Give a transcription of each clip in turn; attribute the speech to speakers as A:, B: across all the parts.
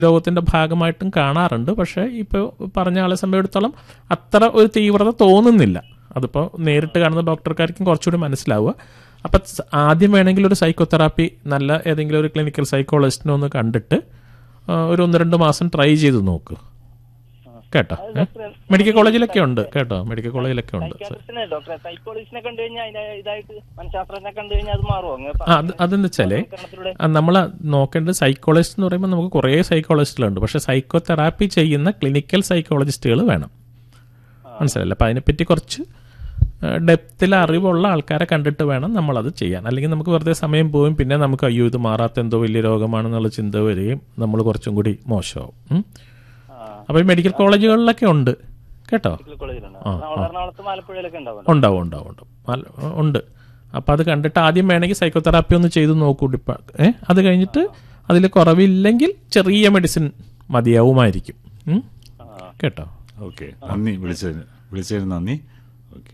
A: രോഗത്തിന്റെ ഭാഗമായിട്ടും കാണാറുണ്ട് പക്ഷേ ഇപ്പോൾ പറഞ്ഞ ആളെ സംബന്ധിച്ചിടത്തോളം അത്ര ഒരു തീവ്രത തോന്നുന്നില്ല അതിപ്പോൾ നേരിട്ട് കാണുന്ന ഡോക്ടർക്കാർക്കും കുറച്ചുകൂടി മനസ്സിലാവുക അപ്പം സ- ആദ്യം വേണമെങ്കിൽ ഒരു സൈക്കോതെറാപ്പി നല്ല ഏതെങ്കിലും ഒരു ക്ലിനിക്കൽ സൈക്കോളജിസ്റ്റിനെ ഒന്ന് കണ്ടിട്ട് ആ, ഒരു ഒന്ന് രണ്ട് മാസം ട്രൈ ചെയ്ത് നോക്ക് കേട്ടോ ഏ? മെഡിക്കൽ കോളേജിലൊക്കെ ഉണ്ട് കേട്ടോ മെഡിക്കൽ കോളേജിലൊക്കെ ഉണ്ട്
B: സൈക്കാട്രിസ്റ്റിനെ ഡോക്ടറെ സൈക്കോളജിസ്റ്റിനെ കണ്ടു കഴിഞ്ഞാൽ അതിന്റെ ഇതായിട്ട് മനഃശാസ്ത്രജ്ഞനെ കണ്ടു കഴിഞ്ഞാൽ അത് മാറുമോ അങ്ങ്
A: ആ അത് അതെന്ന് വെച്ചാലേ
B: കാരണത്തിലൂടെ
A: നമ്മൾ നോക്കേണ്ടത് സൈക്കോളജിസ്റ്റ് എന്ന് പറയുമ്പോൾ നമുക്ക് കുറേ സൈക്കോളജിസ്റ്റുകളുണ്ട് പക്ഷേ സൈക്കോ തെറാപ്പി ചെയ്യുന്ന ക്ലിനിക്കൽ സൈക്കോളജിസ്റ്റുകൾ വേണം മനസ്സിലല്ലേ അപ്പം അതിനെപ്പറ്റി കുറച്ച് ഡെപ്തിൽ അറിവുള്ള ആൾക്കാരെ കണ്ടിട്ട് വേണം നമ്മളത് ചെയ്യാൻ അല്ലെങ്കിൽ നമുക്ക് വെറുതെ സമയം പോവും പിന്നെ നമുക്ക് അയ്യോ ഇത് മാറാത്ത എന്തോ വലിയ രോഗമാണെന്നുള്ള ചിന്ത വരികയും നമ്മൾ കുറച്ചും കൂടി മോശമാവും ഉം. അപ്പോൾ ഈ മെഡിക്കൽ കോളേജുകളിലൊക്കെ ഉണ്ട് കേട്ടോ
B: മെഡിക്കൽ കോളേജിലുണ്ട് എറണാകുളത്ത് ആലപ്പുഴയിലൊക്കെ ഉണ്ടാവും
A: ഉണ്ടാവും ഉണ്ടാവും ഉണ്ടാവും നല്ല- ഉണ്ട് അപ്പോൾ അത് കണ്ടിട്ട് ആദ്യം വേണമെങ്കിൽ സൈക്കോതെറാപ്പി ഒന്ന് ചെയ്ത് നോക്കൂ ഡിപ്പ ഏ അത് കഴിഞ്ഞിട്ട് അതിൽ കുറവില്ലെങ്കിൽ ചെറിയ മെഡിസിൻ മതിയാവുമായിരിക്കും ഉം? കേട്ടോ
C: ഓക്കെ നന്ദി വിളിച്ചതിന് വിളിച്ചതിന് നന്ദി ഓക്കെ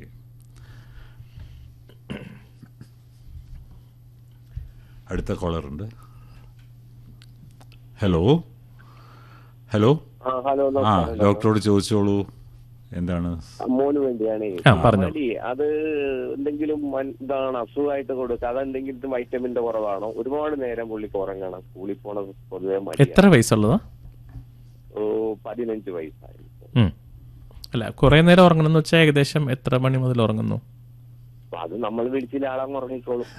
C: അടുത്ത കോളറുണ്ട് ഹലോ ഹലോ
D: ആ ഹലോ
C: ആ
D: നമസ്കാരം
C: ഡോക്ടറോട് ചോദിച്ചോളൂ എന്താണ്
D: മോന് വേണ്ടിയാണ്
A: ആ, പറഞ്ഞോ.
D: മടി, അത് എന്തെങ്കിലും മൻ- ഇതാണ് അസുഖമായിട്ട് കൊടുക്കുക അതെന്തെങ്കിലും വൈറ്റമിന്റെ കുറവാണോ ഒരുപാട് നേരം പുള്ളിക്ക് ഉറങ്ങണം സ്കൂളിൽ പോണത് പൊതുവെ മടി
A: എത്ര വയസ്സുള്ളതാ
D: ഓ പതിനഞ്ച് വയസ്സായി
A: ഉം. അല്ല കുറേ നേരം ഉറങ്ങണമെന്ന് വെച്ചാൽ ഏകദേശം എത്ര മണി മുതൽ ഉറങ്ങുന്നു
D: അപ്പൊ അത് നമ്മൾ വിളിച്ചില്ല ആളങ്ങ് ഉറങ്ങിക്കോളും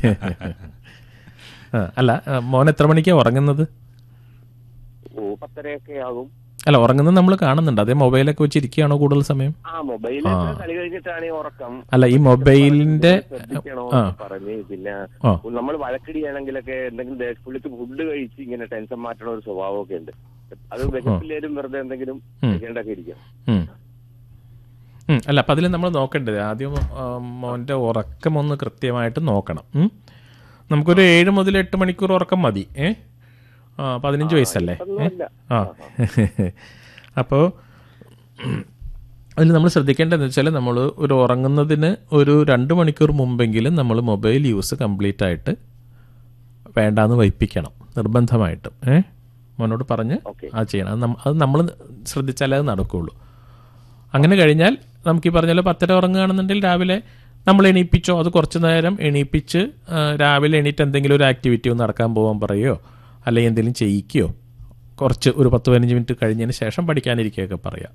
A: ആ, അല്ല ആ, മോൻ എത്ര മണിക്കാണ് ഉറങ്ങുന്നത്
D: ഓ പത്തരയൊക്കെ ആകും
A: അല്ല ഉറങ്ങുന്നത് നമ്മൾ കാണുന്നുണ്ട് അതേ മൊബൈലൊക്കെ വെച്ചിരിക്കുകയാണോ കൂടുതൽ സമയം
D: ആ മൊബൈലിൽ കളി കഴിഞ്ഞിട്ടാണ് ഈ ഉറക്കം
A: അല്ല ഈ മൊബൈലിന്റെ
D: ശ്രദ്ധിക്കണോ
A: ആ.
D: എന്ന് പറഞ്ഞ് പിന്നെ
A: ആ.
D: നമ്മൾ വഴക്കിടിയാണെങ്കിലൊക്കെ എന്തെങ്കിലും ദേ- പുള്ളിക്ക് ഫുഡ് കഴിച്ച് ഇങ്ങനെ ടെൻഷൻ മാറ്റണ ഒരു സ്വഭാവമൊക്കെ ഉണ്ട് അത് വിശപ്പില്ലേലും വെറുതെ എന്തെങ്കിലും കഴിക്കേണ്ടൊക്കെ ഇരിക്കും
A: ഉം. ഉം, അല്ല അപ്പം അതിൽ നമ്മൾ നോക്കേണ്ടത് ആദ്യം ആ, മോൻ്റെ ഉറക്കം ഒന്ന് കൃത്യമായിട്ട് നോക്കണം ഉം. നമുക്കൊരു ഏഴ് മുതൽ എട്ട് മണിക്കൂർ ഉറക്കം മതി ഏ ആ പതിനഞ്ച് വയസ്സല്ലേ ഏ?
D: ഒന്നുമില്ല
A: ആ അപ്പോൾ അതിൽ നമ്മൾ ശ്രദ്ധിക്കേണ്ടതെന്ന് വെച്ചാൽ നമ്മൾ ഒരു ഉറങ്ങുന്നതിന് ഒരു രണ്ട് മണിക്കൂർ മുമ്പെങ്കിലും നമ്മൾ മൊബൈൽ യൂസ് കംപ്ലീറ്റ് ആയിട്ട് വേണ്ടാന്ന് വയ്പ്പിക്കണം നിർബന്ധമായിട്ടും ഏ മോനോട് പറഞ്ഞ്
D: Okay.
A: അത് ചെയ്യണം അത് നമ്മ- അത് നമ്മൾ ശ്രദ്ധിച്ചാലേ അത് നടക്കുകയുള്ളൂ അങ്ങനെ കഴിഞ്ഞാൽ നമുക്ക് ഈ പറഞ്ഞ പോലെ പത്തര ഉറങ്ങുകയാണെന്നുണ്ടെങ്കിൽ രാവിലെ നമ്മൾ എണീപ്പിച്ചോ അത് കുറച്ച് നേരം എണീപ്പിച്ച് ആ, രാവിലെ എണീറ്റ് എന്തെങ്കിലും ഒരു ആക്ടിവിറ്റി ഒന്ന് നടക്കാൻ പോകാൻ പറയുകയോ അല്ലെങ്കിൽ എന്തെങ്കിലും ചെയ്യിക്കുകയോ കുറച്ച് ഒരു പത്ത് പതിനഞ്ച് മിനിറ്റ് കഴിഞ്ഞതിന് ശേഷം പഠിക്കാനിരിക്കുകയൊക്കെ പറയാം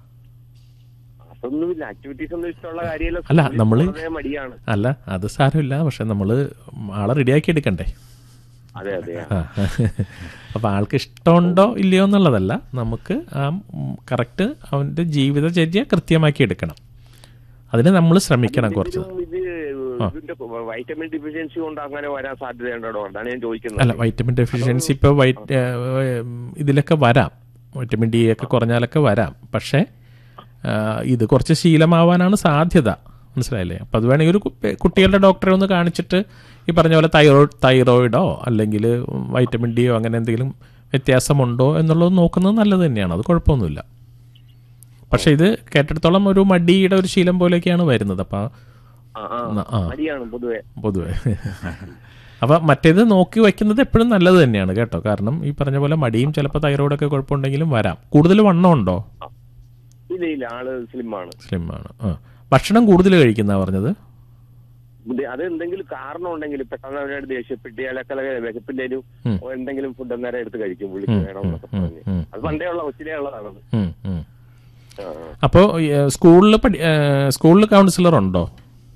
D: അതൊന്നുമില്ല ആക്ടിവിറ്റീസ് ഒന്നും ഇഷ്ടമുള്ള കാര്യമല്ല
A: അല്ല,
D: സ്കൂളിൽ
A: നമ്മള്
D: പോണതേ മടിയാണ്
A: അല്ല അത് സാരമില്ല പക്ഷെ നമ്മൾ ആളെ റെഡിയാക്കി എടുക്കണ്ടേ
D: അതെ അതെ
A: ആ അപ്പോൾ ആൾക്ക് ഇഷ്ടമുണ്ടോ ഇല്ലയോ എന്നുള്ളതല്ല നമുക്ക് ആ കറക്റ്റ് അവൻ്റെ ജീവിതചര്യ കൃത്യമാക്കി എടുക്കണം അതിന് നമ്മൾ ശ്രമിക്കണം കുറച്ച്
D: ഇതിലും ഇത് ഇതിന്റെ വൈറ്റമിൻ ഡിഫിഷ്യൻസി കൊണ്ട് അങ്ങനെ വരാൻ സാധ്യതയുണ്ടോ അതാണ് ഞാൻ ചോദിക്കുന്നത്
A: അല്ല വൈറ്റമിൻ ഡെഫിഷ്യൻസി ഇപ്പോൾ വൈറ്റ് ഇതിലൊക്കെ വരാം വൈറ്റമിൻ ഡി ഒക്കെ കുറഞ്ഞാലൊക്കെ വരാം പക്ഷേ ആ, ഇത് കുറച്ച് ശീലമാവാനാണ് സാധ്യത മനസ്സിലായില്ലേ അപ്പോൾ അത് വേണമെങ്കിൽ ഒരു കു- കുട്ടികളുടെ ഡോക്ടറെ ഒന്ന് കാണിച്ചിട്ട് ഈ പറഞ്ഞ പോലെ തൈറോയിഡ് തൈറോയിഡോ അല്ലെങ്കിൽ വൈറ്റമിൻ ഡിയോ അങ്ങനെ എന്തെങ്കിലും വ്യത്യാസമുണ്ടോ എന്നുള്ളത് നോക്കുന്നത് നല്ലത് തന്നെയാണ് അത് കുഴപ്പമൊന്നുമില്ല പക്ഷേ ഇത് കേട്ടിടത്തോളം ഒരു മടിയുടെ ഒരു ശീലം പോലെയൊക്കെയാണ് വരുന്നത് അപ്പോൾ
D: ആ, ആ.
A: ആ.
D: മടിയാണ് പൊതുവെ
A: പൊതുവെ അപ്പൊ മറ്റേത് നോക്കി വയ്ക്കുന്നത് എപ്പോഴും നല്ലത് തന്നെയാണ് കേട്ടോ കാരണം ഈ പറഞ്ഞ പോലെ മടിയും ചിലപ്പോൾ തൈറോയിഡൊക്കെ കുഴപ്പമുണ്ടെങ്കിലും വരാം കൂടുതൽ വണ്ണം ഉണ്ടോ
D: ഇല്ല ഇല്ല ആള് സ്ലിം ആണ്
A: സ്ലിം ആണ് ആ ഭക്ഷണം കൂടുതൽ കഴിക്കുന്ന പറഞ്ഞത്
D: ഇത് അത് എന്തെങ്കിലും കാരണം ഉണ്ടെങ്കിൽ പെട്ടെന്ന് അവരോട് ദേഷ്യപ്പെട്ടിയാലൊക്കെ വിശപ്പിന്റെ ഒരു
A: ഉം.
D: എന്തെങ്കിലും ഫുഡ് അന്നേരം എടുത്ത് കഴിക്കും പുള്ളിക്ക് വേണം എന്നൊക്കെ
A: ഉം,
D: പറഞ്ഞ്
A: ഉം.
D: അത് പണ്ടേ ഉള്ള കൊച്ചിലേ ഉള്ളതാണത്
A: ഉം, ഉം.
D: ആ, ആ.
A: അപ്പോൾ സ്കൂളിൽ പഠി സ്കൂളിൽ കൗൺസിലർ ഉണ്ടോ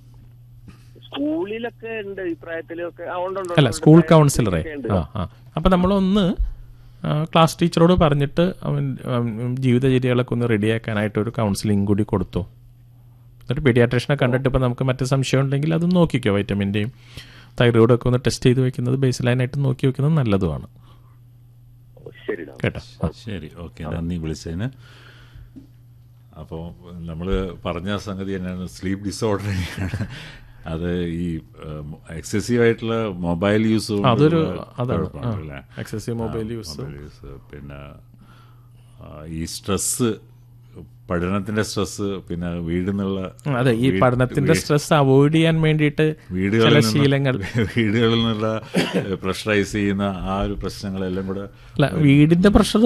D: സ്കൂളിലൊക്കെ ഉണ്ട് ഈ പ്രായത്തിലൊക്കെ ആ, ഉണ്ട്, ഉണ്ട്,
A: അല്ല
D: ഉണ്ട്.
A: സ്കൂൾ
D: പ്രായത്തിലൊക്കെ
A: കൗൺസിലറെ
D: ഉണ്ട്.
A: ആ ആ അപ്പം നമ്മളൊന്ന് ആ, ക്ലാസ് ടീച്ചറോട് പറഞ്ഞിട്ട് അവൻ അവൻ ജീവിതചര്യകളൊക്കെ ഒന്ന് റെഡിയാക്കാനായിട്ട് ഒരു കൗൺസിലിംഗ് കൂടി കൊടുത്തു എന്നിട്ട് പീഡിയാട്രീഷനെ കണ്ടിട്ട് ഇപ്പം നമുക്ക് മറ്റു സംശയം ഉണ്ടെങ്കിൽ അത് നോക്കിക്കോ വൈറ്റമിൻ്റെയും തൈറോയിഡും ഒക്കെ ഒന്ന് ടെസ്റ്റ് ചെയ്ത് വെക്കുന്നത് ബേസ് ലൈനായിട്ട് നോക്കി വെക്കുന്നത് നല്ലതുമാണ്
D: ഓ, ശരി ഡോക്ടർ.
A: കേട്ടോ ആ.
C: ശരി ഓക്കെ നന്ദി വിളിച്ചതിന് അപ്പോൾ നമ്മൾ പറഞ്ഞ സംഗതി തന്നെയാണ് സ്ലീപ്പ് ഡിസോർഡർ അത് ഈ എക്സസീവ് ആയിട്ടുള്ള മൊബൈൽ യൂസ്
A: അതൊരു അതാണ് excessive mobile use
C: mobile use പിന്നെ ആ, ഈ സ്ട്രെസ് പഠനത്തിന്റെ സ്ട്രെസ് പിന്നെ വീട് എന്നുള്ള
A: അതെ ഈ
C: വീ-
A: പഠനത്തിന്റെ
C: വീ-
A: സ്ട്രെസ് അവോയ്ഡ് ചെയ്യാൻ വേണ്ടിയിട്ട്
C: വീടുകളിൽ
A: ചില
C: നിന്ന്
A: ശീലങ്ങൾ
C: വീടുകളിൽ നിന്നുള്ള പ്രഷറൈസ് ചെയ്യുന്ന ആ ഒരു പ്രശ്നങ്ങളെല്ലാം കൂടെ
A: അല്ല വീടിന്റെ പ്രഷർ